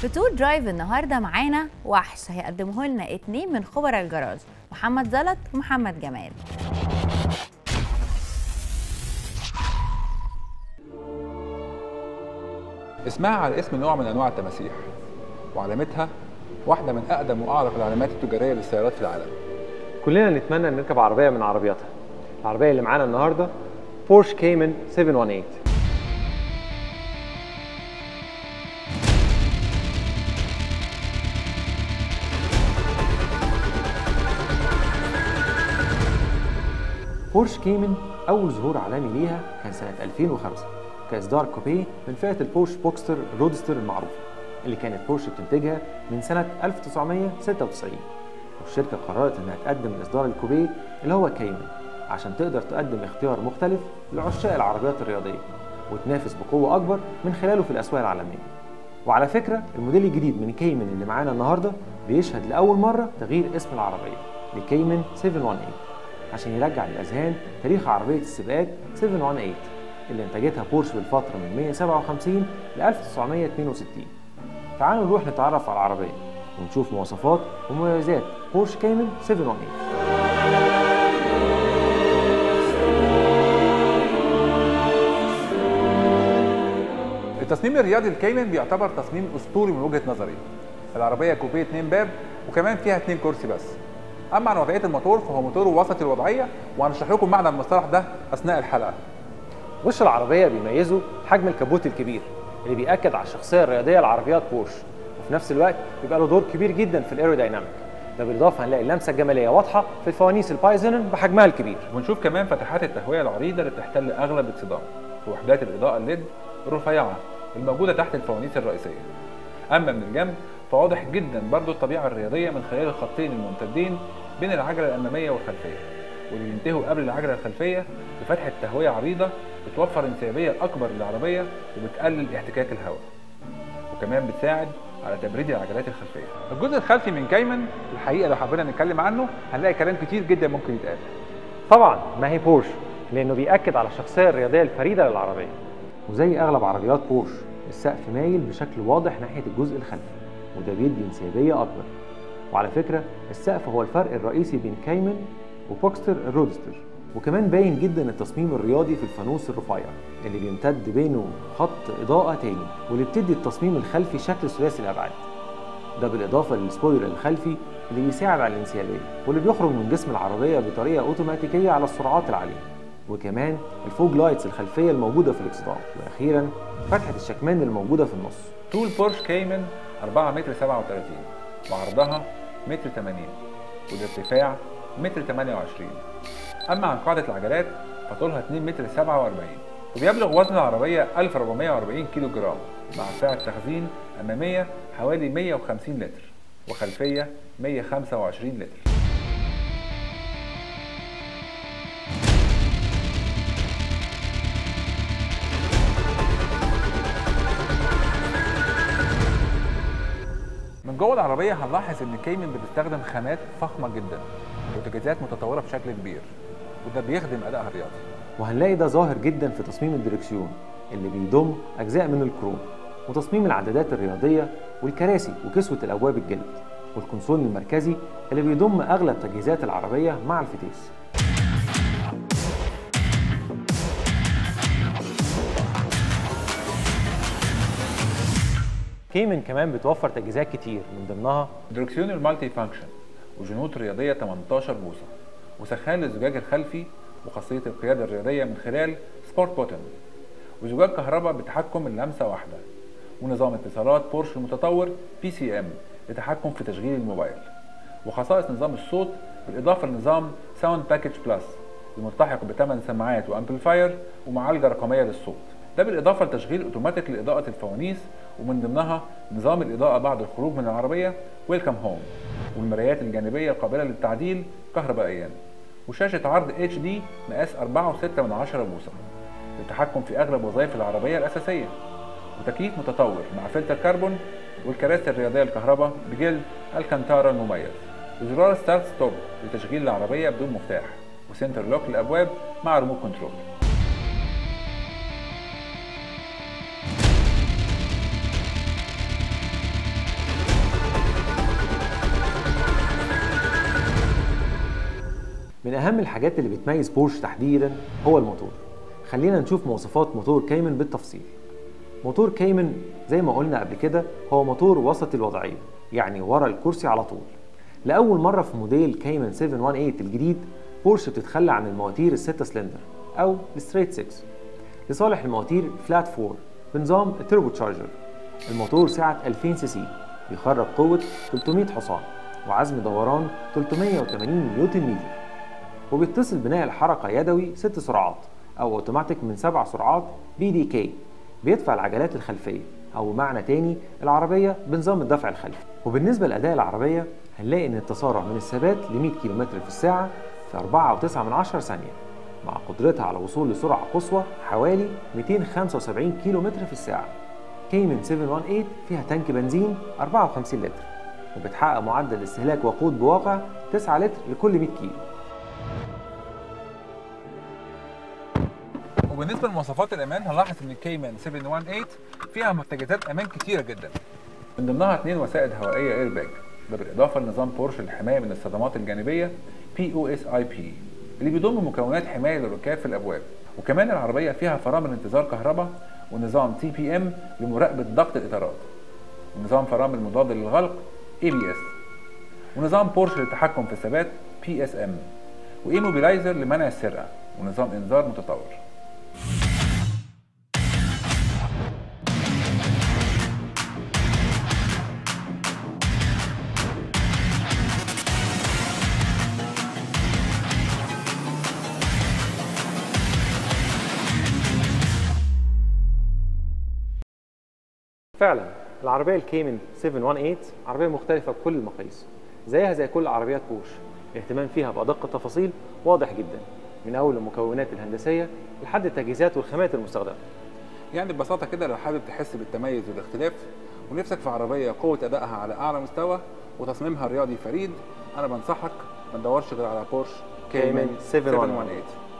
في تور درايف النهارده معانا وحش هيقدمه لنا اتنين من خبراء الجراج محمد زلط ومحمد جمال اسمها على اسم نوع من انواع التماسيح وعلامتها واحده من اقدم واعرق العلامات التجاريه للسيارات في العالم كلنا نتمنى ان نركب عربيه من عربياتها العربيه اللي معانا النهارده بورش كيمن 718 بورش كيمن اول ظهور عالمي ليها كان سنه 2005 كاصدار كوبيه من فئه البورش بوكستر رودستر المعروفه اللي كانت بورش بتنتجها من سنه 1996 والشركه قررت انها تقدم اصدار الكوبيه اللي هو كيمن عشان تقدر تقدم اختيار مختلف لعشاق العربيات الرياضيه وتنافس بقوه اكبر من خلاله في الاسواق العالميه وعلى فكره الموديل الجديد من كيمن اللي معانا النهارده بيشهد لاول مره تغيير اسم العربيه لكيمن 718 عشان يرجع للاذهان تاريخ عربيه السباقات 718 اللي انتجتها بورش في الفتره من 157 ل 1962 تعالوا نروح نتعرف على العربيه ونشوف مواصفات ومميزات بورش كيمن 718 التصميم الرياضي الكيمن بيعتبر تصميم اسطوري من وجهه نظري العربيه كوبيه اتنين باب وكمان فيها اتنين كرسي بس اما عن وضعيه الموتور فهو موتور وسط الوضعيه وهنشرح لكم معنى المصطلح ده اثناء الحلقه وش العربية بيميزه حجم الكابوت الكبير اللي بيأكد على الشخصية الرياضية لعربيات بورش وفي نفس الوقت بيبقى له دور كبير جدا في الايرودايناميك ده بالإضافة هنلاقي اللمسة الجمالية واضحة في الفوانيس البايزنن بحجمها الكبير ونشوف كمان فتحات التهويه العريضه اللي بتحتل اغلب الاكسدام ووحدات الاضاءه الليد الرفيعه الموجوده تحت الفوانيس الرئيسيه اما من الجنب فواضح جدا برضو الطبيعه الرياضيه من خلال الخطين الممتدين بين العجله الاماميه والخلفيه واللي بينتهوا قبل العجله الخلفيه بفتحه تهويه عريضه بتوفر انسيابيه اكبر للعربيه وبتقلل احتكاك الهواء وكمان بتساعد على تبريد العجلات الخلفيه الجزء الخلفي من كايمن الحقيقه لو حبينا نتكلم عنه هنلاقي كلام كتير جدا ممكن يتقال طبعا ما هي بورش لأنه بيأكد على الشخصية الرياضية الفريدة للعربية وزي أغلب عربيات بورش السقف مايل بشكل واضح ناحية الجزء الخلفي وده بيدي انسيابية أكبر وعلى فكرة السقف هو الفرق الرئيسي بين كايمن وبوكستر الرودستر وكمان باين جدا التصميم الرياضي في الفانوس الرفيع اللي بيمتد بينه خط إضاءة تاني واللي بتدي التصميم الخلفي شكل ثلاثي الأبعاد ده بالإضافة للسبويلر الخلفي اللي بيساعد على الانسيابية واللي بيخرج من جسم العربية بطريقة أوتوماتيكية على السرعات العالية وكمان الفوج لايتس الخلفية الموجودة في الإكسدام وأخيرا فتحة الشكمان الموجودة في النص طول بورش كايمن 4 متر 37 وعرضها متر 80 والارتفاع متر 28 اما عن قاعده العجلات فطولها 2 متر 47 وبيبلغ وزن العربيه 1440 كيلو جرام مع سعه تخزين اماميه حوالي 150 لتر وخلفيه 125 لتر من جوه العربيه هنلاحظ ان كيمن بتستخدم خامات فخمه جدا وتجهيزات متطوره بشكل كبير وده بيخدم ادائها الرياضي وهنلاقي ده ظاهر جدا في تصميم الدركسيون اللي بيضم أجزاء من الكروم وتصميم العدادات الرياضية والكراسي وكسوة الأبواب الجلد والكونسول المركزي اللي بيضم أغلب تجهيزات العربية مع الفتيس كيمن كمان بتوفر تجهيزات كتير من ضمنها دركسيون المالتي فانكشن وجنوط رياضيه 18 بوصه وسخان للزجاج الخلفي وخاصيه القياده الرياضيه من خلال سبورت بوتن وزجاج كهرباء بتحكم من لمسه واحده ونظام اتصالات بورش المتطور بي سي ام لتحكم في تشغيل الموبايل وخصائص نظام الصوت بالاضافه لنظام ساوند باكج بلس الملتحق بثمان سماعات وامبليفاير ومعالجه رقميه للصوت ده بالاضافه لتشغيل اوتوماتيك لاضاءه الفوانيس ومن ضمنها نظام الاضاءه بعد الخروج من العربيه ويلكم هوم والمرايات الجانبيه القابله للتعديل كهربائيا وشاشه عرض اتش دي مقاس 4.6 بوصه للتحكم في اغلب وظائف العربيه الاساسيه وتكييف متطور مع فلتر كربون والكراسي الرياضيه الكهرباء بجلد الكانتارا المميز وزرار ستارت ستوب لتشغيل العربيه بدون مفتاح وسنتر لوك للابواب مع ريموت كنترول من أهم الحاجات اللي بتميز بورش تحديدا هو الموتور خلينا نشوف مواصفات موتور كايمن بالتفصيل موتور كايمن زي ما قلنا قبل كده هو موتور وسط الوضعية يعني ورا الكرسي على طول لأول مرة في موديل كايمن 718 الجديد بورش بتتخلى عن المواتير الستة سلندر أو الستريت 6 لصالح المواتير فلات 4 بنظام التربو تشارجر الموتور سعة 2000 سي سي بيخرج قوة 300 حصان وعزم دوران 380 نيوتن متر وبيتصل بناء الحركة يدوي 6 سرعات أو أوتوماتيك من 7 سرعات بي دي كي بيدفع العجلات الخلفية أو بمعنى تاني العربية بنظام الدفع الخلفي وبالنسبة لأداء العربية هنلاقي إن التسارع من الثبات ل 100 كم في الساعة في 4.9 من عشرة ثانية مع قدرتها على الوصول لسرعة قصوى حوالي 275 كم في الساعة كيمن 718 فيها تانك بنزين 54 لتر وبتحقق معدل استهلاك وقود بواقع 9 لتر لكل 100 كيلو وبالنسبه لمواصفات الامان هنلاحظ ان الكيمان 718 فيها محتجزات امان كتيره جدا من ضمنها اثنين وسائد هوائيه اير باج ده بالاضافه لنظام بورش للحمايه من الصدمات الجانبيه بي او اس اي بي اللي بيضم مكونات حمايه للركاب في الابواب وكمان العربيه فيها فرامل انتظار كهرباء ونظام تي بي ام لمراقبه ضغط الاطارات ونظام فرامل مضاد للغلق اي بي اس ونظام بورش للتحكم في الثبات بي اس ام وايموبيلايزر لمنع السرقه ونظام انذار متطور فعلا العربية الكيمن 718 عربية مختلفة بكل المقاييس زيها زي كل عربيات بوش الاهتمام فيها بأدق التفاصيل واضح جدا من أول المكونات الهندسية لحد التجهيزات والخامات المستخدمة يعني ببساطه كده لو حابب تحس بالتميز والاختلاف ونفسك في عربيه قوه ادائها على اعلى مستوى وتصميمها الرياضي فريد انا بنصحك ما تدورش غير على بورش كيمن 718. 718